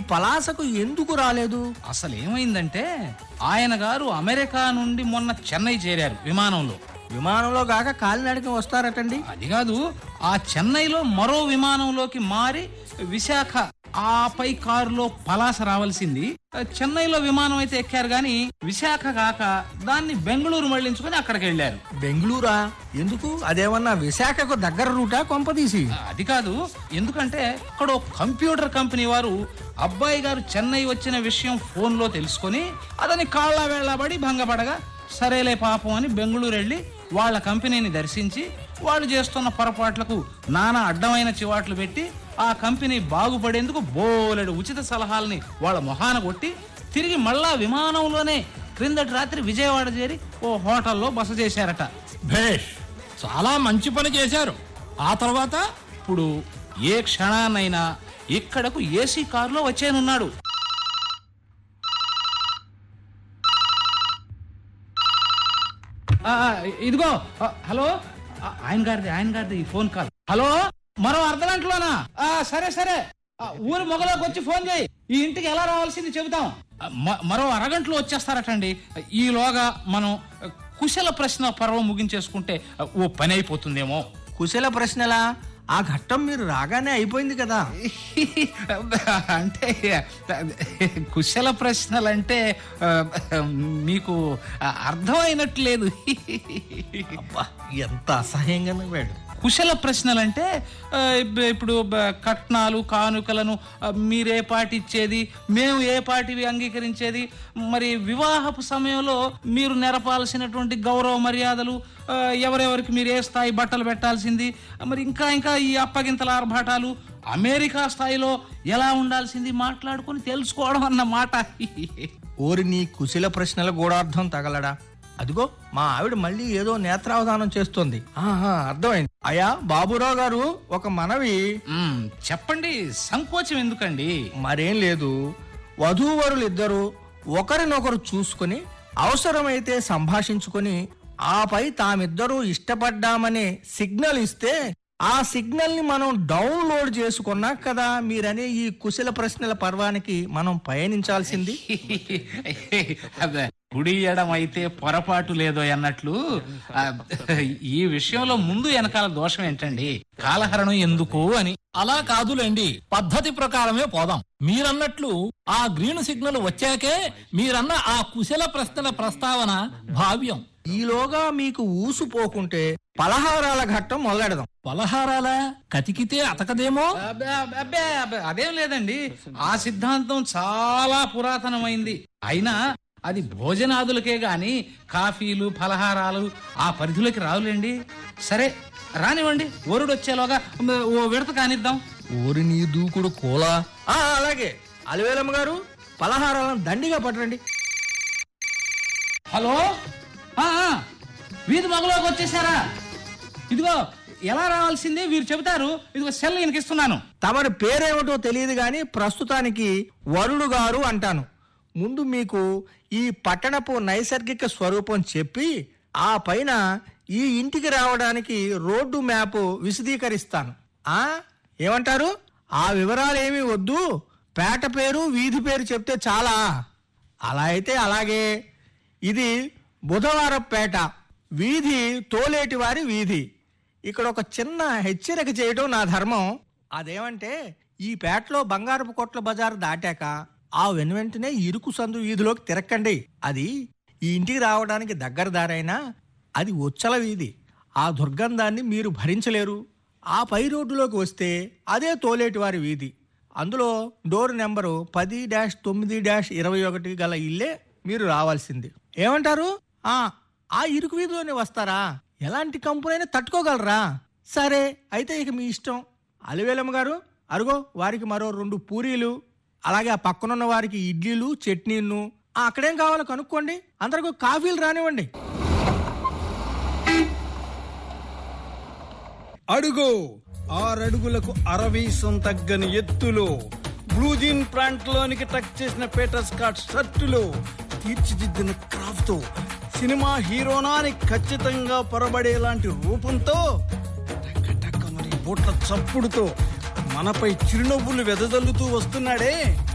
పలాసకు ఎందుకు రాలేదు అసలు ఏమైందంటే ఆయన గారు అమెరికా నుండి మొన్న చెన్నై చేరారు విమానంలో విమానంలో గాక కాలినడక వస్తారటండి అది కాదు ఆ చెన్నైలో మరో విమానంలోకి మారి విశాఖ ఆ పై కారులో పలాస రావాల్సింది చెన్నైలో విమానం అయితే ఎక్కారు గాని విశాఖ కాక దాన్ని బెంగళూరు మళ్ళించుకొని అక్కడికి వెళ్ళారు బెంగళూరా ఎందుకు అదేమన్నా విశాఖకు దగ్గర రూటా కొంపదీసి అది కాదు ఎందుకంటే ఇక్కడ ఒక కంప్యూటర్ కంపెనీ వారు అబ్బాయి గారు చెన్నై వచ్చిన విషయం ఫోన్లో తెలుసుకొని అతని కాళ్ళ వేళ్లబడి భంగపడగా సరేలే పాపం అని బెంగళూరు వెళ్ళి వాళ్ళ కంపెనీని దర్శించి వాళ్ళు చేస్తున్న పొరపాట్లకు నానా అడ్డమైన చివాట్లు పెట్టి ఆ కంపెనీ బాగుపడేందుకు బోలెడు ఉచిత సలహాలని వాళ్ళ మొహాన కొట్టి తిరిగి మళ్ళా విమానంలోనే క్రిందటి రాత్రి విజయవాడ చేరి ఓ హోటల్లో బస చేశారట భేష్ చాలా మంచి పని చేశారు ఆ తర్వాత ఇప్పుడు ఏ క్షణాన్నైనా ఇక్కడకు ఏసీ కారులో వచ్చేనున్నాడు ఆ, ఆ, ఇదిగో ఆ, హలో ఆ, ఆయన గారిది ఆయన గారిది ఈ ఫోన్ కాల్ హలో మరో అర్ధ గంటలోనా ఆ, సరే సరే ఆ, ఊరి మొగలోకి వచ్చి ఫోన్ చేయి ఈ ఇంటికి ఎలా రావాల్సింది చెబుతాం ఆ, మ- మరో అరగంటలో వచ్చేస్తారటండి ఈలోగా మనం ఆ, కుశల ప్రశ్న పర్వం ముగించేసుకుంటే ఆ, ఓ పని అయిపోతుందేమో కుశల ప్రశ్నలా ఆ ఘట్టం మీరు రాగానే అయిపోయింది కదా అంటే కుశల ప్రశ్నలంటే ఆ, మీకు అర్థమైనట్లేదు అబ్బా ఎంత అసహ్యంగా నవ్వాడు కుశల ప్రశ్నలంటే ఆ, ఇప్- ఇప్పుడు బ- కట్నాలు కానుకలను ఆ, మీరే పాటి ఇచ్చేది మేము ఏ పాటివి అంగీకరించేది మరి వివాహపు సమయంలో మీరు నెరపాల్సినటువంటి గౌరవ మర్యాదలు ఆ, ఎవరెవరికి మీరు ఏ స్థాయి బట్టలు పెట్టాల్సింది మరి ఇంకా ఇంకా ఈ అప్పగింతల ఆర్భాటాలు అమెరికా స్థాయిలో ఎలా ఉండాల్సింది మాట్లాడుకొని తెలుసుకోవడం అన్నమాట ఓరి నీ కుశల ప్రశ్నల గూఢార్థం తగలడా అదిగో మా ఆవిడ మళ్ళీ ఏదో నేత్రావధానం చేస్తోంది ఆహా అర్థమైంది అయ్యా బాబురావు గారు ఒక మనవి మ్మ్, చెప్పండి సంకోచం ఎందుకండి మరేం లేదు వధూవరులు ఇద్దరు ఒకరినొకరు చూసుకొని అవసరమైతే సంభాషించుకొని ఆపై తామిద్దరూ ఇష్టపడ్డామనే సిగ్నల్ ఇస్తే ఆ సిగ్నల్ ని మనం డౌన్లోడ్ చేసుకున్నాక కదా మీరనే ఈ కుశల ప్రశ్నల పర్వానికి మనం పయనించాల్సింది అదే, కుడి ఎడం అయితే పొరపాటు లేదో అన్నట్లు ఆ, ఈ విషయంలో ముందు వెనకాల దోషం ఏంటండి కాలహరణం ఎందుకు అని అలా కాదులేండి పద్ధతి ప్రకారమే పోదాం మీరన్నట్లు ఆ గ్రీన్ సిగ్నల్ వచ్చాకే మీరన్న ఆ కుశల ప్రశ్నల ప్రస్తావన భావ్యం ఈలోగా మీకు ఊసుపోకుంటే పలహారాల ఘట్టం మొదలెడదాం పలహారాలా కతికితే అతకదేమో అబ్బే, అబ్బే, అబ్బే, అదేం లేదండి ఆ సిద్ధాంతం చాలా పురాతనమైంది అయినా అది భోజనాదులకే గాని కాఫీలు ఫలహారాలు ఆ పరిధిలోకి రావులేండి సరే రానివ్వండి వరుడు వచ్చేలోగా మ, ఓ విడత కానిద్దాం ఊరి నీ దూకుడు కోలా ఆ, అలాగే అలివేలమ్మ గారు పలహారాలను దండిగా పట్టండి హలో ఆ, ఆ, వీధి మగలోకి వచ్చేసారా ఇదిగో ఎలా రావాల్సింది వీరు చెబుతారు ఇదిగో సెల్ ఇస్తున్నాను తమరి పేరేమిటో తెలియదు గాని ప్రస్తుతానికి వరుడు గారు అంటాను ముందు మీకు ఈ పట్టణపు నైసర్గిక స్వరూపం చెప్పి ఆ పైన ఈ ఇంటికి రావడానికి రోడ్డు మ్యాప్ విశదీకరిస్తాను ఆ ఏమంటారు ఆ వివరాలు ఏమీ వద్దు పేట పేరు వీధి పేరు చెప్తే చాలా అలా అయితే అలాగే ఇది బుధవారం పేట వీధి తోలేటి వారి వీధి ఇక్కడ ఒక చిన్న హెచ్చరిక చేయడం నా ధర్మం అదేమంటే ఈ పేటలో బంగారపు కొట్ల బజారు దాటాక ఆ వెను వెంటనే ఇరుకు సందు వీధిలోకి తిరక్కండి అది ఈ ఇంటికి రావడానికి దగ్గర దారైనా అది ఉచ్చల వీధి ఆ దుర్గంధాన్ని మీరు భరించలేరు ఆ పై రోడ్డులోకి వస్తే అదే తోలేటి వారి వీధి అందులో డోర్ నెంబరు పది డాష్ తొమ్మిది డాష్ ఇరవై ఒకటి గల ఇల్లే మీరు రావాల్సింది ఏమంటారు ఆ ఆ ఇరుకు వీధిలోనే వస్తారా ఎలాంటి కంపెనీ అయినా తట్టుకోగలరా సరే అయితే ఇక మీ ఇష్టం అలివేలమ్మ గారు అరుగో వారికి మరో రెండు పూరీలు అలాగే ఆ పక్కనున్న వారికి ఇడ్లీలు చట్నీలు ఆ, అక్కడేం కావాలో కనుక్కోండి అందరికీ కాఫీలు రానివ్వండి అడుగు ఆరడుగులకు అరవీసం తగ్గని ఎత్తులో బ్లూ జీన్ ప్యాంట్ లోనికి టక్ చేసిన పేటర్ స్కాట్ షర్టులో తీర్చిదిద్దిన క్రాఫ్ట్ తో సినిమా హీరోనాని ఖచ్చితంగా పొరబడేలాంటి రూపంతో టక్క టక్క మరి బూట్ల చప్పుడుతో మనపై చిరునవ్వులు వెదజల్లుతూ వస్తున్నాడే